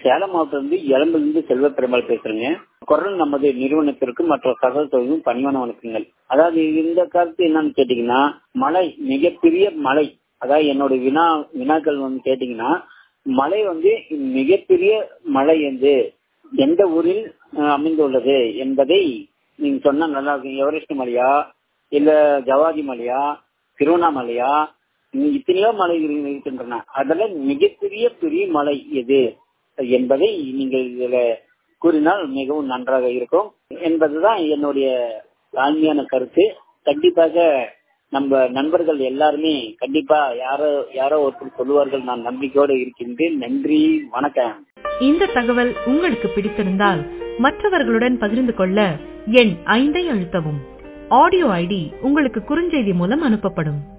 சேலம் மாவட்டம் இருந்து இளம்பிலிருந்து செல்வ பெருமாள் பேசுறேங்க குரல் நமது நிறுவனத்திற்கு மற்ற சகல தொழிலும் பணிவான வணக்கங்கள் அதாவது இந்த கருத்து என்னன்னு கேட்டீங்கன்னா மலை மிகப்பெரிய மலை அதாவது என்னோட வினா வினாக்கள் வந்து கேட்டீங்கன்னா மலை வந்து மிகப்பெரிய மலை வந்து எந்த ஊரில் அஹ், அமைந்துள்ளது என்பதை நீங்க சொன்னா நல்லா இருக்கும் எவரெஸ்ட் மலையா இல்ல ஜவாதி மலையா திருவண்ணாமலையா இன்னும் இத்தனையோ மலைகள் இருக்கின்றன அதுல மிகப்பெரிய பெரிய மலை எது என்பதை நீங்கள் இதுல கூறினால் மிகவும் நன்றாக இருக்கும் என்பதுதான் என்னுடைய தாழ்மையான கருத்து கண்டிப்பாக நம்ம நண்பர்கள் எல்லாருமே கண்டிப்பா யாரோ யாரோ ஒருத்தர் சொல்லுவார்கள் நான் நம்பிக்கையோடு இருக்கின்றேன் நன்றி வணக்கம் இந்த தகவல் உங்களுக்கு பிடித்திருந்தால் மற்றவர்களுடன் பகிர்ந்து கொள்ள எண் ஐந்தை அழுத்தவும் ஆடியோ ஐடி உங்களுக்கு குறுஞ்செய்தி மூலம் அனுப்பப்படும்